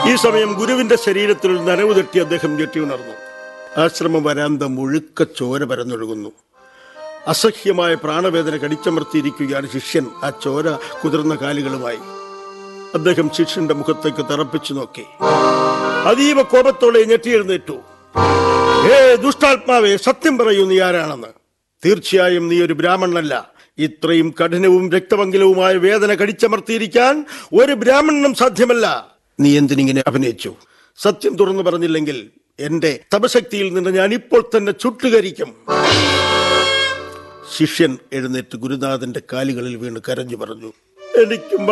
ഈ സമയം ഗുരുവിന്റെ ശരീരത്തിൽ ഒരു നനവ് തട്ടി അദ്ദേഹം ഞെട്ടി ഉണർന്നു ആശ്രമ വരാന്ത മുഴുക്ക ചോര പരന്നൊഴുകുന്നു അസഹ്യമായ പ്രാണവേദന കടിച്ചമർത്തിയിരിക്കുകയാണ് ശിഷ്യൻ ആ ചോര കുതിർന്ന കാലുകളുമായി അദ്ദേഹം ശിഷ്യന്റെ മുഖത്തേക്ക് തറപ്പിച്ചു നോക്കി അതീവ കോപത്തോടെ ഞെട്ടിയെഴുന്നേറ്റു ഏ ദുഷ്ടാത്മാവേ സത്യം പറയൂ നീ ആരാണെന്ന് തീർച്ചയായും നീ ഒരു ബ്രാഹ്മണനല്ല ഇത്രയും കഠിനവും രക്തമംഗലവുമായ വേദന കടിച്ചമർത്തിയിരിക്കാൻ ഒരു ബ്രാഹ്മണനും സാധ്യമല്ല നീ എന്തിനിങ്ങനെ അഭിനയിച്ചു സത്യം തുറന്നു പറഞ്ഞില്ലെങ്കിൽ എന്റെ തപശക്തിയിൽ നിന്ന് ഞാൻ ഇപ്പോൾ തന്നെ ചുട്ടുകരിക്കും ശിഷ്യൻ എഴുന്നേറ്റ് ഗുരുനാഥന്റെ കാലുകളിൽ വീണ് കരഞ്ഞു പറഞ്ഞു എനിക്ക്